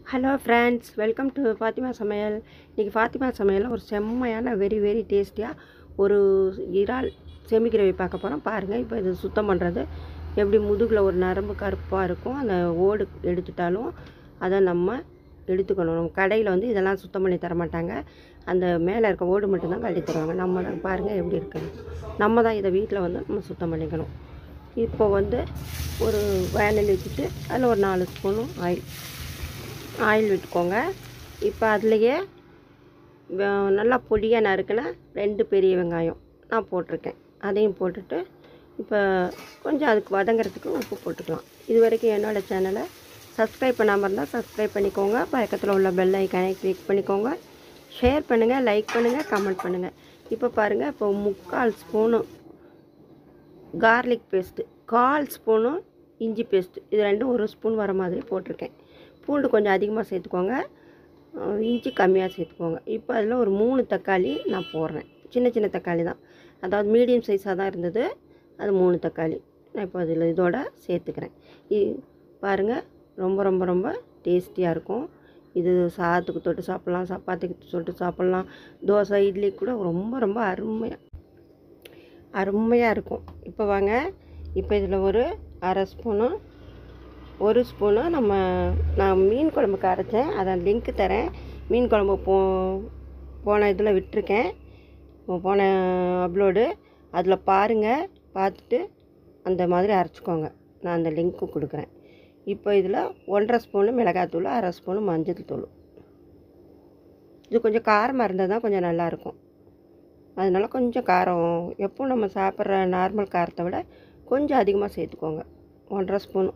hello friends welcome to Fatima சமையல் இன்றைக்கி ஃபாத்திமா சமையலில் ஒரு செம்மையான வெரி வெரி டேஸ்டியாக ஒரு இறால் செமி கிரேவி பார்க்க போகிறோம் பாருங்கள் இப்போ இது சுத்தம் பண்ணுறது எப்படி முதுகில் ஒரு நரம்பு கருப்பாக இருக்கும் அந்த ஓடு எடுத்துட்டாலும் அதை நம்ம எடுத்துக்கணும் நம்ம கடையில் வந்து இதெல்லாம் சுத்தம் பண்ணி தர மாட்டாங்க அந்த மேலே இருக்க ஓடு மட்டும்தான் கழட்டி தருவாங்க நம்ம தான் பாருங்கள் எப்படி இருக்குன்னு நம்ம தான் இதை வீட்டில் வந்து நம்ம சுத்தம் பண்ணிக்கணும் இப்போ வந்து ஒரு வேனில் வச்சுட்டு அதில் ஒரு நாலு ஸ்பூனும் ஆயில் ஆயில் விட்டுக்கோங்க இப்போ அதுலேயே வ- நல்லா பொடியாக நறுக்கின ரெண்டு பெரிய வெங்காயம் நான் போட்டிருக்கேன் அதையும் போட்டுட்டு இப்போ கொஞ்சம் அதுக்கு வதங்குறதுக்கு உப்பு போட்டுக்கலாம் இது வரைக்கும் என்னோடய சேனலை சப்ஸ்கிரைப் பண்ணாமல் இருந்தால் சப்ஸ்கிரைப் பண்ணிக்கோங்க பக்கத்தில் உள்ள பெல் ஐக்கானை கிளிக் பண்ணிக்கோங்க ஷேர் பண்ணுங்கள் லைக் பண்ணுங்கள் கமெண்ட் பண்ணுங்கள் இப்போ பாருங்கள் இப்போ முக்கால் ஸ்பூனு கார்லிக் பேஸ்ட்டு கால் ஸ்பூனும் இஞ்சி பேஸ்ட்டு இது ரெண்டும் ஒரு ஸ்பூன் வர மாதிரி போட்டிருக்கேன் பூண்டு கொஞ்சம் அதிகமாக சேர்த்துக்கோங்க அஹ் இஞ்சி கம்மியாக சேர்த்துக்கோங்க இப்போ அதில் ஒரு மூணு தக்காளி நான் போடுறேன் சின்ன சின்ன தக்காளி தான் அதாவது மீடியம் சைஸாக தான் இருந்தது அது மூணு தக்காளி நான் இப்போ அதில் இதோட சேர்த்துக்கிறேன் இ பாருங்கள் ரொம்ப ரொம்ப ரொம்ப டேஸ்டியாக இருக்கும் இது சாதத்துக்கு தொட்டு சாப்பிட்லாம் சப்பாத்திக்கு தொட்டு சாப்பிட்லாம் தோசை இட்லி கூட ரொம்ப ரொம்ப அருமையாக அருமையாக இருக்கும் இப்போ வாங்க இப்போ இதில் ஒரு அரை ஸ்பூனு ஒரு ஸ்பூனு நம்ம நான் மீன் குழம்புக்கு அரைச்சேன் அதை லிங்க்கு தரேன் மீன் குழம்பு போ போன இதில் விட்டிருக்கேன் போன அப்லோடு அதில் பாருங்கள் பார்த்துட்டு அந்த மாதிரி அரைச்சிக்கோங்க நான் அந்த லிங்க்கு கொடுக்குறேன் இப்போ இதில் ஒன்றரை ஸ்பூனு மிளகாத்தூள் அரை ஸ்பூனு மஞ்சள் தூள் இது கொஞ்சம் காரமாக இருந்தால் தான் கொஞ்சம் நல்லாயிருக்கும் அதனால கொஞ்சம் காரம் எப்பவும் நம்ம சாப்பிட்ற நார்மல் காரத்தை விட கொஞ்சம் அதிகமாக சேர்த்துக்கோங்க ஒன்றரை ஸ்பூன்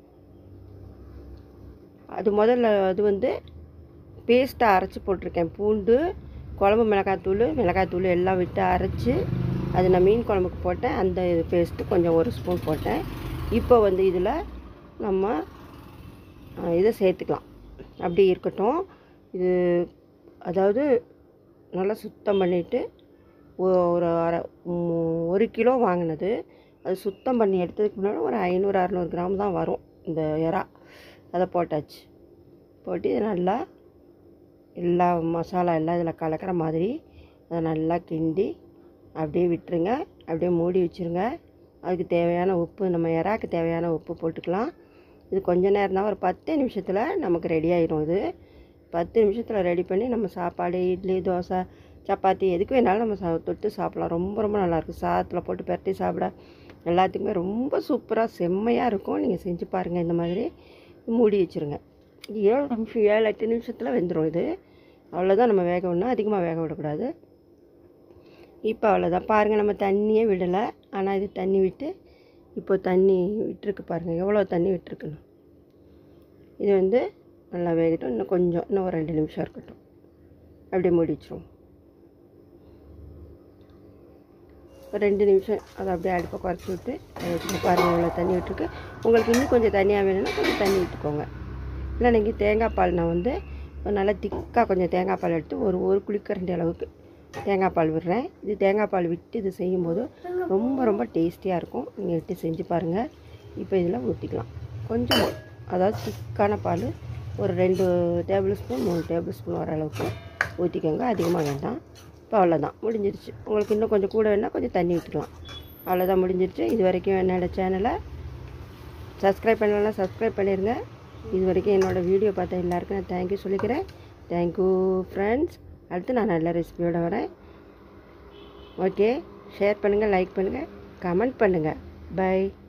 அது முதல்ல அது வந்து பேஸ்ட்டாக அரைச்சி போட்டிருக்கேன் பூண்டு குழம்பு மிளகாத்தூள் மிளகாத்தூள் எல்லாம் விட்டு அரைச்சி அது நான் மீன் குழம்புக்கு போட்டேன் அந்த பேஸ்ட்டு கொஞ்சம் ஒரு ஸ்பூன் போட்டேன் இப்போ வந்து இதில் நம்ம அஹ், இதை சேர்த்துக்கலாம் அப்படி இருக்கட்டும் இது அதாவது நல்லா சுத்தம் பண்ணிவிட்டு ஒரு அரை ம், ஒரு கிலோ வாங்கினது அது சுத்தம் பண்ணி எடுத்ததுக்கு முன்னாடி ஒரு ஐநூறு அறநூறு கிராம் தான் வரும் இந்த இறா அதை போட்டாச்சு போட்டு இதை நல்லா எல்லா மசாலா எல்லாம் இதில் கலக்கிற மாதிரி அதை நல்லா கிண்டி அப்படியே விட்டுருங்க அப்படியே மூடி வச்சுருங்க அதுக்கு தேவையான உப்பு நம்ம இறாக்கு தேவையான உப்பு போட்டுக்கலாம் இது கொஞ்ச நேரம் தான் ஒரு பத்து நிமிஷத்தில் நமக்கு ரெடி ஆயிடும் இது பத்து நிமிஷத்தில் ரெடி பண்ணி நம்ம சாப்பாடு இட்லி தோசை சப்பாத்தி எதுக்கு வேணாலும் நம்ம சா தொட்டு சாப்பிடலாம் ரொம்ப ரொம்ப நல்லாயிருக்கும் சாதத்தில் போட்டு பெரட்டி சாப்பிட எல்லாத்துக்குமே ரொம்ப சூப்பராக செம்மையாக இருக்கும் நீங்கள் செஞ்சு பாருங்கள் இந்த மாதிரி மூடி வச்சுருங்க இது ஏழு நிமிஷம் ஏழு எட்டு நிமிஷத்தில் வெந்துடும் இது அவ்வளோதான் நம்ம வேக விடணும் அதிகமாக வேக விடக்கூடாது இப்போ அவ்வளோதான் பாருங்கள் நம்ம தண்ணியே விடலை ஆனால் இது தண்ணி விட்டு இப்போ தண்ணி விட்டுருக்கு பாருங்கள் எவ்வளோ தண்ணி விட்டுருக்குன்னு இது வந்து நல்லா வேகட்டும் இன்னும் கொஞ்சம் இன்னும் ஒரு ரெண்டு நிமிஷம் இருக்கட்டும் அப்படியே மூடி வச்சிருவோம் ஒரு ரெண்டு நிமிஷம் அதை அப்படியே அடுப்பை குறைச்சி விட்டு அதை வச்சுட்டு பாருங்கள் இவ்வளோ தண்ணி விட்டுருக்கு உங்களுக்கு இன்னும் கொஞ்சம் தண்ணியாக வேணும்னா கொஞ்சம் தண்ணி விட்டுக்கோங்க இல்லை நீங்கள் தேங்காய் பால் நான் வந்து ஒரு நல்லா திக்காக கொஞ்சம் தேங்காய் பால் எடுத்து ஒரு ஒரு குளிக்கரண்டி அளவுக்கு தேங்காய் பால் விடுறேன் இது தேங்காய் பால் விட்டு இது செய்யும்போது ரொம்ப ரொம்ப டேஸ்டியாக இருக்கும் நீங்கள் விட்டு செஞ்சு பாருங்கள் இப்போ இதில் ஊற்றிக்கலாம் கொஞ்சம் அதாவது திக்கான பால் ஒரு ரெண்டு டேபிள் ஸ்பூன் மூணு டேபிள் ஸ்பூன் வர அளவுக்கு ஊற்றிக்கோங்க அதிகமாக வேண்டாம் இப்போ அவ்வளோதான் முடிஞ்சிருச்சு உங்களுக்கு இன்னும் கொஞ்சம் கூட வேணால் கொஞ்சம் தண்ணி விட்டுக்கலாம் அவ்வளோதான் முடிஞ்சிருச்சு இது வரைக்கும் என்னோடய சேனலை சப்ஸ்கிரைப் பண்ணலாம் சப்ஸ்கிரைப் பண்ணிடுங்க இது வரைக்கும் என்னோடய வீடியோ பார்த்த எல்லாருக்கும் நான் தேங்க்யூ சொல்லிக்கிறேன் தேங்க்யூ ஃப்ரெண்ட்ஸ் அடுத்து நான் நல்ல ரெசிபியோட வரேன் ஓகே ஷேர் பண்ணுங்கள் லைக் பண்ணுங்கள் கமெண்ட் பண்ணுங்கள் பை